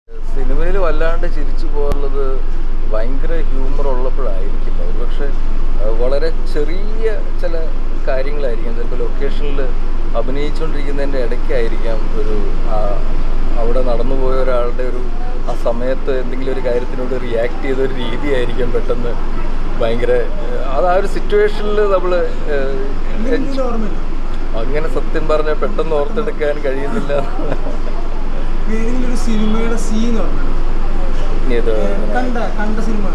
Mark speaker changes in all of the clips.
Speaker 1: സിനിമയിൽ വല്ലാണ്ട് ചിരിച്ചു പോകാനുള്ളത് ഭയങ്കര ഹ്യൂമർ ഉള്ളപ്പോഴായിരിക്കില്ല ഒരുപക്ഷെ അഹ് വളരെ ചെറിയ ചില കാര്യങ്ങളായിരിക്കും ചിലപ്പോൾ ലൊക്കേഷനിൽ അഭിനയിച്ചുകൊണ്ടിരിക്കുന്നതിൻ്റെ ഇടയ്ക്കായിരിക്കാം ഒരു ആ, അവിടെ നടന്നു പോയ ഒരാളുടെ ഒരു ആ സമയത്ത് എന്തെങ്കിലും ഒരു കാര്യത്തിനോട് റിയാക്ട് ചെയ്ത ഒരു രീതിയായിരിക്കും പെട്ടെന്ന് ഭയങ്കര ഏഹ്, അത് ആ ഒരു സിറ്റുവേഷനിൽ നമ്മൾ
Speaker 2: എന്തെങ്കിലും ഓർമ്മയില്ല
Speaker 1: അങ്ങനെ സത്യം പറഞ്ഞാൽ പെട്ടെന്ന് ഓർത്തെടുക്കാൻ കഴിയുന്നില്ല
Speaker 2: ഏതെങ്കിലും ഒരു സിനിമയുടെ സീൻ ഓർമ്മ
Speaker 1: ഇത്
Speaker 2: കണ്ട കണ്ട സിനിമ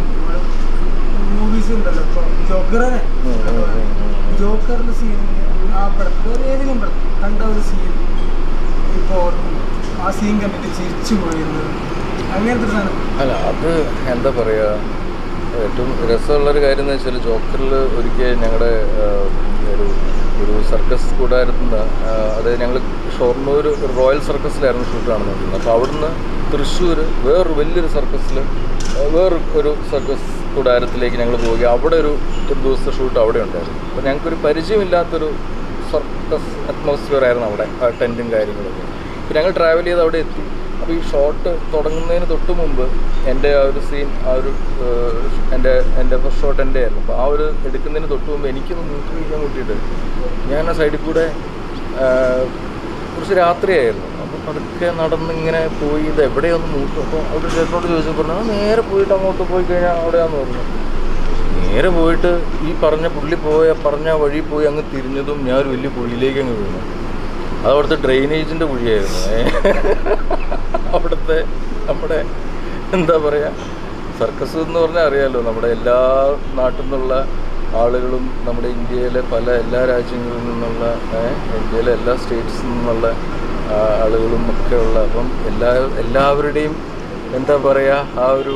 Speaker 2: മൂവീസ് ഉണ്ടല്ലോ ഇപ്പൊ ജോക്കറിനെ
Speaker 1: ഉം, ഉം, ഉം, ഉം.
Speaker 2: ജോക്കറിന്റെ സീൻ ആ പടത്തിൽ ഒരു ഏതെങ്കിലും പടത്തിൽ കണ്ട ഒരു സീൻ ഇപ്പോൾ ഓർക്കുന്നു ആ സീൻ കണ്ടിട്ട് ചിരിച്ചു പോയിരുന്നത് അങ്ങനത്തെ ഒരു സാധനം
Speaker 1: അല്ല അത് എന്താ പറയുക ഏറ്റവും രസമുള്ളൊരു കാര്യം എന്ന് വെച്ചാൽ ജോക്കറിൽ ഒരിക്കൽ ഞങ്ങളുടെ ഒരു ഒരു സർക്കസ് കൂടാരത്തിൽ നിന്ന് അതായത് ഞങ്ങൾ ഷൊർണൂർ ഒരു റോയൽ സർക്കസിലായിരുന്നു ഷൂട്ട് കാണുന്നത് അപ്പോൾ അവിടുന്ന് തൃശ്ശൂർ വേറൊരു വലിയൊരു സർക്കസിൽ വേറൊരു ഒരു സർക്കസ് കൂടാരത്തിലേക്ക് ഞങ്ങൾ പോയി അവിടെ ഒരു ഒരു ദിവസത്തെ ഷൂട്ട് അവിടെ ഉണ്ടായിരുന്നു അപ്പോൾ ഞങ്ങൾക്കൊരു പരിചയമില്ലാത്തൊരു സർക്കസ് അറ്റ്മോസ്ഫിയർ ആയിരുന്നു അവിടെ ആ ടെൻറ്റും കാര്യങ്ങളൊക്കെ അപ്പോൾ ഞങ്ങൾ ട്രാവൽ ചെയ്ത് അവിടെ എത്തി അപ്പോൾ ഈ ഷോട്ട് തുടങ്ങുന്നതിന് തൊട്ട് മുമ്പ് എൻ്റെ ആ ഒരു സീൻ ആ ഒരു ഏഹ്, എൻ്റെ എൻ്റെ ഫസ്റ്റ് ഷോട്ട് എൻ്റെ ആയിരുന്നു അപ്പോൾ ആ ഒരു എടുക്കുന്നതിന് തൊട്ട് മുമ്പ് എനിക്കൊന്ന് മൂട്ട് കഴിക്കാൻ കൂട്ടിയിട്ട് ഞാൻ ആ സൈഡിൽ കൂടെ ഏഹ്, കുറച്ച് രാത്രിയായിരുന്നു അപ്പോൾ പതുക്കെ നടന്നിങ്ങനെ പോയി ഇത് എവിടെയൊന്ന് മൂട്ടു അപ്പോൾ അവിടെ ചേട്ടനോട് ചോദിച്ചപ്പോൾ പറഞ്ഞു "ആ, നേരെ പോയിട്ട് അങ്ങോട്ട് പോയി കഴിഞ്ഞാൽ അവിടെയാന്ന് പറഞ്ഞു നേരെ പോയിട്ട് ഈ പറഞ്ഞ പുള്ളി പോയ പറഞ്ഞ വഴി പോയി അങ്ങ് തിരിഞ്ഞതും ഞാൻ ഒരു വലിയ കുഴിയിലേക്ക് അങ്ങ് വീണു അത് അവിടുത്തെ ഡ്രെയിനേജിൻ്റെ കുഴിയായിരുന്നു ഏ. അവിടുത്തെ നമ്മുടെ എന്താ പറയുക സർക്കസ് എന്ന് പറഞ്ഞാൽ അറിയാമല്ലോ നമ്മുടെ എല്ലാ നാട്ടിൽ നിന്നുള്ള ആളുകളും നമ്മുടെ ഇന്ത്യയിലെ പല എല്ലാ രാജ്യങ്ങളിൽ നിന്നുള്ള ഏ, ഇന്ത്യയിലെ എല്ലാ സ്റ്റേറ്റ്സിൽ നിന്നുള്ള ആ, ആളുകളും ഒക്കെ ഉള്ള അപ്പം എല്ലാ എല്ലാവരുടെയും എന്താ പറയുക ആ ഒരു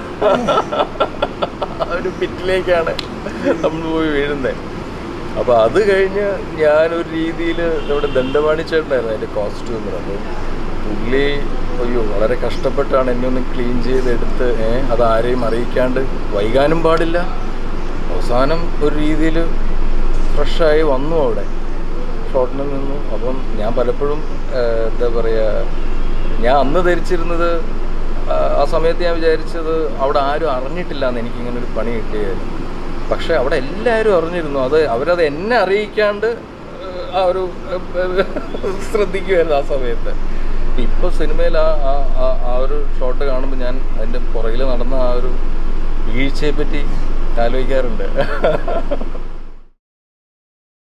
Speaker 1: ആ ഒരു പിറ്റിലേക്കാണ് നമ്മൾ പോയി വീഴുന്നത് അപ്പോൾ അത് കഴിഞ്ഞ് ഞാനൊരു രീതിയിൽ നമ്മുടെ ദണ്ഡപാണി ചേട്ടനായിരുന്നു അതിൻ്റെ കോസ്റ്റ്യൂമർ അപ്പോൾ പുള്ളി അയ്യോ വളരെ കഷ്ടപ്പെട്ടാണ് എന്നെ ഒന്ന് ക്ലീൻ ചെയ്തെടുത്ത് ഏ, അത് ആരെയും അറിയിക്കാണ്ട് വൈകാനും പാടില്ല അവസാനം ഒരു രീതിയിൽ ഫ്രഷായി വന്നു അവിടെ ഷോട്ടിന് നിന്നു അപ്പം ഞാൻ പലപ്പോഴും ആ, എന്താ പറയുക ഞാൻ അന്ന് ധരിച്ചിരുന്നത് ആ, ആ സമയത്ത് ഞാൻ വിചാരിച്ചത് അവിടെ ആരും അറിഞ്ഞിട്ടില്ല എന്ന് എനിക്കിങ്ങനെ ഒരു പണി കിട്ടിയായിരുന്നു പക്ഷെ അവിടെ എല്ലാവരും അറിഞ്ഞിരുന്നു അത് അവരത് എന്നെ അറിയിക്കാണ്ട് ഏഹ്, ആ ഒരു ഏഹ്, ശ്രദ്ധിക്കുമായിരുന്നു ആ സമയത്ത് ഇപ്പോൾ സിനിമയിൽ ആ ആ- ആ- ആ ഒരു ഷോട്ട് കാണുമ്പോൾ ഞാൻ അതിൻ്റെ പുറകിൽ നടന്ന ആ ഒരു വീഴ്ചയെ പറ്റി ആലോചിക്കാറുണ്ട്